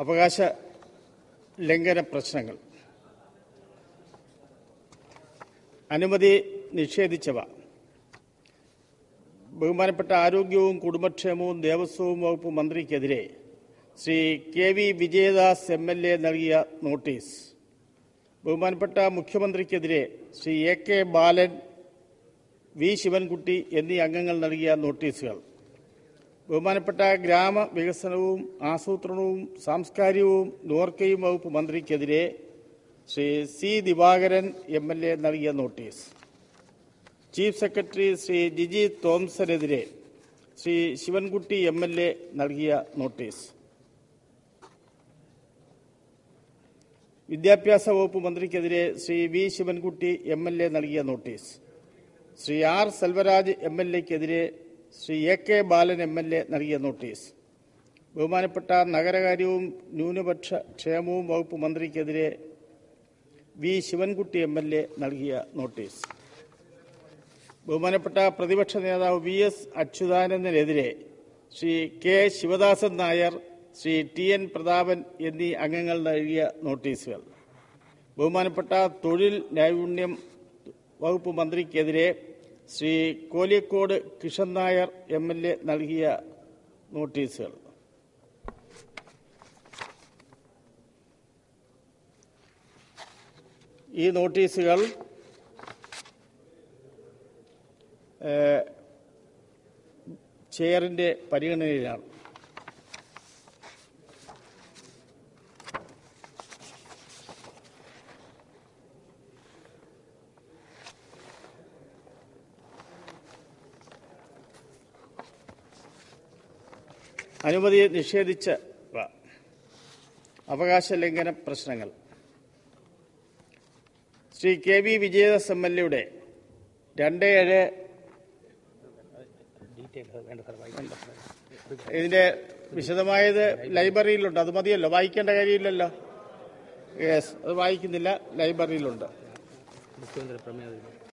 അവകാശ ലംഘന പ്രശ്നങ്ങൾ അനുമതി നിഷേധിച്ചവ ബഹുമാനപ്പെട്ട ആരോഗ്യവും കുടുംബക്ഷേമവും ദേവസ്വവും വകുപ്പ് മന്ത്രിക്കെതിരെ Shri K V Vijayadas M L A നൽകിയ നോട്ടീസ് ബഹുമാനപ്പെട്ട മുഖ്യമന്ത്രിക്കെതിരെ Shri A K Balan V Sivankutty എന്നീ അംഗങ്ങൾ നൽകിയ നോട്ടീസുകൾ ബഹുമാനപ്പെട്ട ഗ്രാമവികസനവും ആസൂത്രണവും സാംസ്കാരികവും നോർക്കയും വകുപ്പ് മന്ത്രിക്കെതിരെ Shri C Divakaran M L A നൽകിയ notice chief secretary Shri Jiji തോംസനെതിരെ Shri Sivankutty M L A നൽകിയ നോട്ടീസ് വിദ്യാഭ്യാസ വകുപ്പ് മന്ത്രിക്കെതിരെ Shri V Sivankutty M L A നൽകിയ notice Shri R Selvaraj M L എക്കെതിരെ Shri A K Balan M L A നൽകിയ നോട്ടീസ് ബഹുമാനപ്പെട്ട നഗരകാര്യവും ന്യൂനപക്ഷ ക്ഷേമവും വകുപ്പ് മന്ത്രിക്കെതിരെ V Sivankutty M L A നൽകിയ നോട്ടീസ് ബഹുമാനപ്പെട്ട പ്രതിപക്ഷ നേതാവ് V S അച്യുതാനന്ദനെതിരെ Shri K Sivadasan Nair Shri T N Prathapan എന്നീ അംഗങ്ങൾ നൽകിയ നോട്ടീസുകൾ ബഹുമാനപ്പെട്ട തൊഴിൽ നൈപുണ്യം വകുപ്പ് മന്ത്രിക്കെതിരെ Shri Koliyakode Kishan Nair M L A നൽകിയ നോട്ടീസുകൾ ഈ നോട്ടീസുകൾ ഏഹ്, ചെയറിന്റെ പരിഗണനയിലാണ് അനുമതി നിഷേധിച്ച അവകാശ ലംഘന പ്രശ്നങ്ങൾ Shri K V Vijayadas M L എയുടെ രണ്ട് ഏഴ് ഇതിന്റെ വിശദമായത് ലൈബ്രറിയിലുണ്ട് അത് മതിയല്ലോ വായിക്കേണ്ട കാര്യമില്ലല്ലോ യെസ് അത് വായിക്കുന്നില്ല ലൈബ്രറിയിലുണ്ട് മുഖ്യമന്ത്രി പ്രമേയം